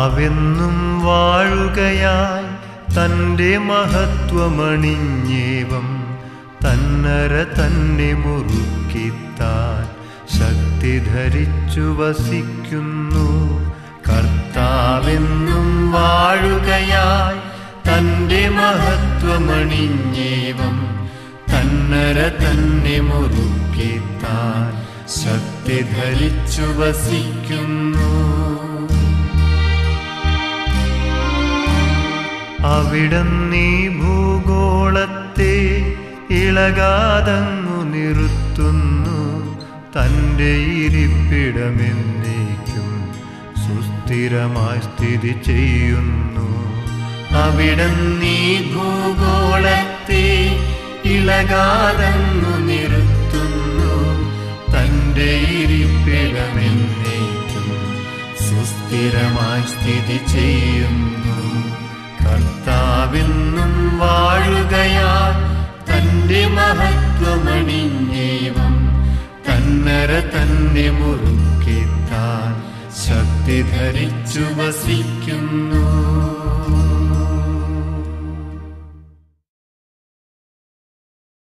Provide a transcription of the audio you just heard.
കർത്താവെന്നും വാഴുകയായി തൻ്റെ മഹത്വമണിഞ്ഞേവം തന്നര തന്നെ മുറുക്കിത്താൻ ശക്തി ധരിച്ചു വസിക്കുന്നു കർത്താവെന്നും വാഴുകയായി തൻ്റെ മഹത്വമണിഞ്ഞേവം തന്നര തന്നെ മുറുക്കിത്താൻ ശക്തി ധരിച്ചു വസിക്കുന്നു അവിടന്നീ ഭൂഗോളത്തെ ഇളകാതങ്ങു നിർത്തുന്നു തൻ്റെ ഇരിപ്പിടമെന്നേക്കും സുസ്ഥിരമായി സ്ഥിതി ചെയ്യുന്നു അവിടന്നീ ഭൂഗോളത്തെ ഇളകാതങ്ങു നിർത്തുന്നു തൻ്റെ ഇരിപ്പിടമെന്നേക്കും സുസ്ഥിരമായി സ്ഥിതി ചെയ്യുന്നു കർത്താവെന്നും വാഴുകയാൽ തന്റെ മഹത്വമണിഞ്ഞേവം തന്നര തന്നെ മുറുക്കിത്താൻ ശക്തി ധരിച്ചു വസിക്കുന്നു